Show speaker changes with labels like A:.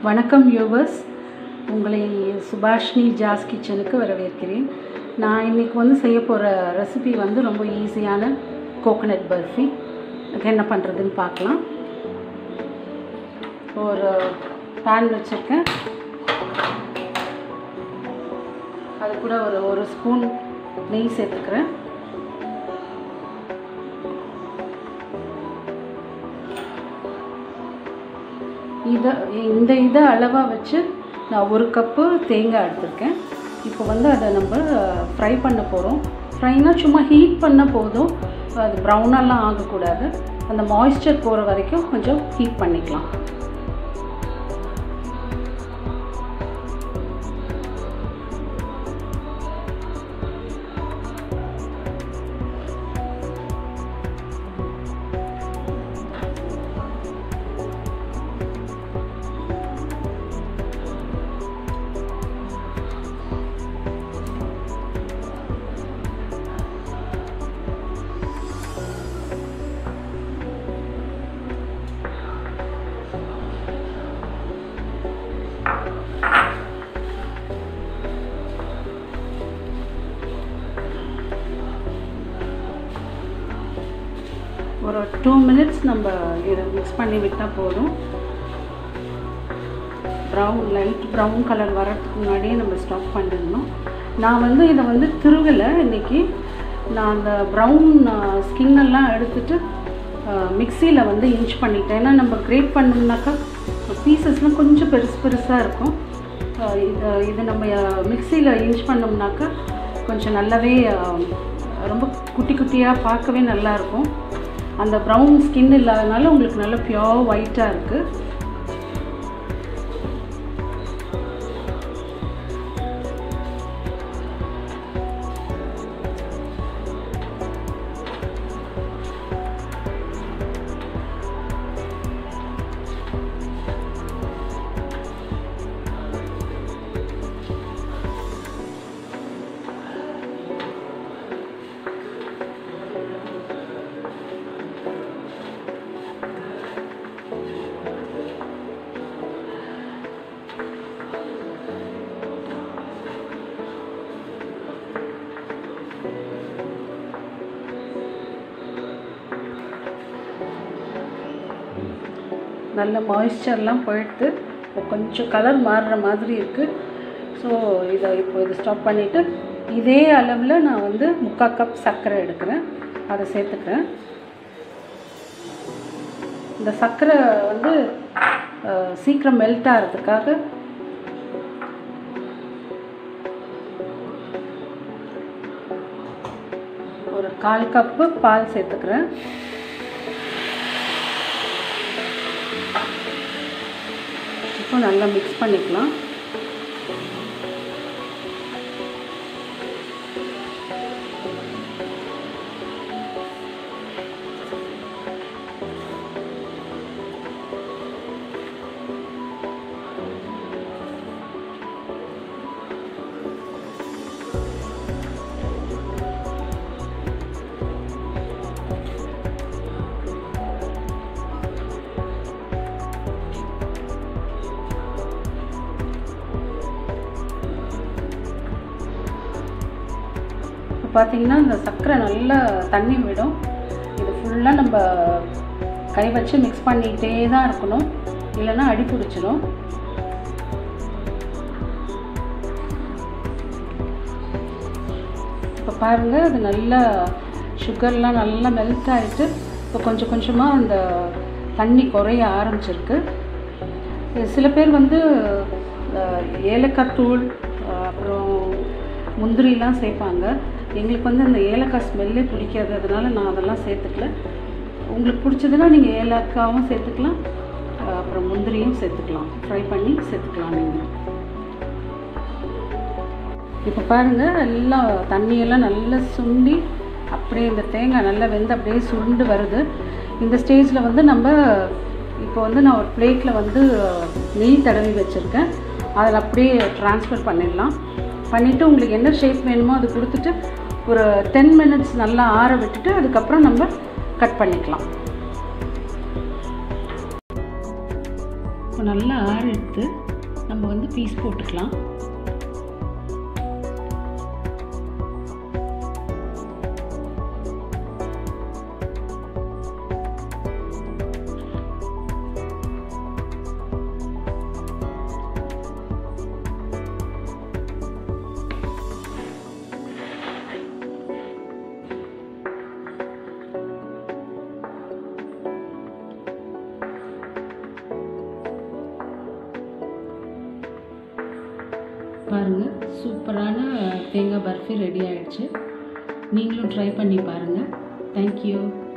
A: வணக்கம் யூவர்ஸ் உங்களை சுபாஷினி ஜாஸ் கிச்சனுக்கு வரவேற்கிறேன் நான் இன்றைக்கி வந்து செய்ய போகிற ரெசிபி வந்து ரொம்ப ஈஸியான கோகனட் பர்ஃபி அதுக்கு என்ன பண்ணுறதுன்னு பார்க்கலாம் ஒரு பேன் வச்சுருக்கேன் அது கூட ஒரு ஒரு ஸ்பூன் நெய் சேர்த்துக்கிறேன் இதை இந்த இதை அளவாக வச்சு நான் ஒரு கப்பு தேங்காய் எடுத்திருக்கேன் இப்போ வந்து அதை நம்ம ஃப்ரை பண்ண போகிறோம் ஃப்ரைனா சும்மா ஹீட் பண்ண போதும் அது ப்ரௌனெல்லாம் ஆகக்கூடாது அந்த மாய்ஸ்சர் போகிற வரைக்கும் கொஞ்சம் ஹீட் பண்ணிக்கலாம் ஒரு டூ மினிட்ஸ் நம்ம இதை மிக்ஸ் பண்ணி விட்டால் போதும் ப்ரௌன் லைட் ப்ரௌன் கலர் வரதுக்கு முன்னாடியே நம்ம ஸ்டாப் பண்ணிடணும் நான் வந்து இதை வந்து திருவலை இன்றைக்கி நான் அந்த ப்ரௌன் ஸ்கின்னெல்லாம் எடுத்துட்டு மிக்சியில் வந்து இன்ச் பண்ணிட்டேன் ஏன்னா நம்ம கிரேட் பண்ணோம்னாக்கா பீசஸ்லாம் கொஞ்சம் பெருசு பெருசாக இருக்கும் இது இது நம்ம மிக்சியில் இன்ச் பண்ணோம்னாக்கா கொஞ்சம் நல்லாவே ரொம்ப குட்டி குட்டியாக பார்க்கவே நல்லாயிருக்கும் அந்த ப்ரௌன் ஸ்கின் இல்லாதனால உங்களுக்கு நல்ல பியோர் ஒயிட்டாக இருக்குது நல்ல மாய்ஸ்சர்லாம் போயிடுது இப்போ கொஞ்சம் கலர் மாறுற மாதிரி இருக்குது ஸோ இதை இப்போ இதை ஸ்டாப் பண்ணிவிட்டு இதே அளவில் நான் வந்து முக்கால் கப் சர்க்கரை எடுக்கிறேன் அதை சேர்த்துக்கிறேன் இந்த சர்க்கரை வந்து சீக்கிரம் மெல்ட் ஆகிறதுக்காக ஒரு கால் கப்பு பால் சேர்த்துக்கிறேன் இப்போ நல்லா மிக்ஸ் பண்ணிக்கலாம் இப்போ பார்த்தீங்கன்னா இந்த சர்க்கரை நல்லா தண்ணி விடும் இது ஃபுல்லாக நம்ம கை வச்சு மிக்ஸ் பண்ணிக்கிட்டே தான் இருக்கணும் இல்லைன்னா அடி பிடிச்சிடும் இப்போ பாருங்கள் அது நல்லா சுகர்லாம் நல்லா மெல்ட் ஆகிட்டு இப்போ கொஞ்சம் கொஞ்சமாக அந்த தண்ணி குறைய ஆரம்பிச்சிருக்கு சில பேர் வந்து ஏலக்காய் தூள் அப்புறம் முந்திரிலாம் சேர்ப்பாங்க எங்களுக்கு வந்து அந்த ஏலக்காய் ஸ்மெல்லே பிடிக்காது அதனால் நான் அதெல்லாம் சேர்த்துக்கல உங்களுக்கு பிடிச்சதுன்னா நீங்கள் ஏலக்காவும் சேர்த்துக்கலாம் அப்புறம் முந்திரியும் சேர்த்துக்கலாம் ஃப்ரை பண்ணி சேர்த்துக்கலாம் நீங்கள் இப்போ பாருங்கள் எல்லாம் தண்ணியெல்லாம் நல்லா சுண்டி அப்படியே இந்த தேங்காய் நல்லா வெந்து அப்படியே சுருண்டு வருது இந்த ஸ்டேஜில் வந்து நம்ம இப்போ வந்து நான் ஒரு பிளேட்டில் வந்து நெய் தடவி வச்சுருக்கேன் அதில் அப்படியே ட்ரான்ஸ்ஃபர் பண்ணிடலாம் பண்ணிவிட்டு உங்களுக்கு என்ன ஷேப் வேணுமோ அது கொடுத்துட்டு ஒரு டென் மினிட்ஸ் நல்லா ஆற விட்டுட்டு அதுக்கப்புறம் நம்ம கட் பண்ணிக்கலாம் இப்போ நல்லா ஆற எடுத்து நம்ம வந்து பீஸ் போட்டுக்கலாம் பாருங்கள் சூப்பரான தேங்காய் பர்ஃபி ரெடி ஆயிடுச்சு நீங்களும் ட்ரை பண்ணி பாருங்கள் தேங்க்யூ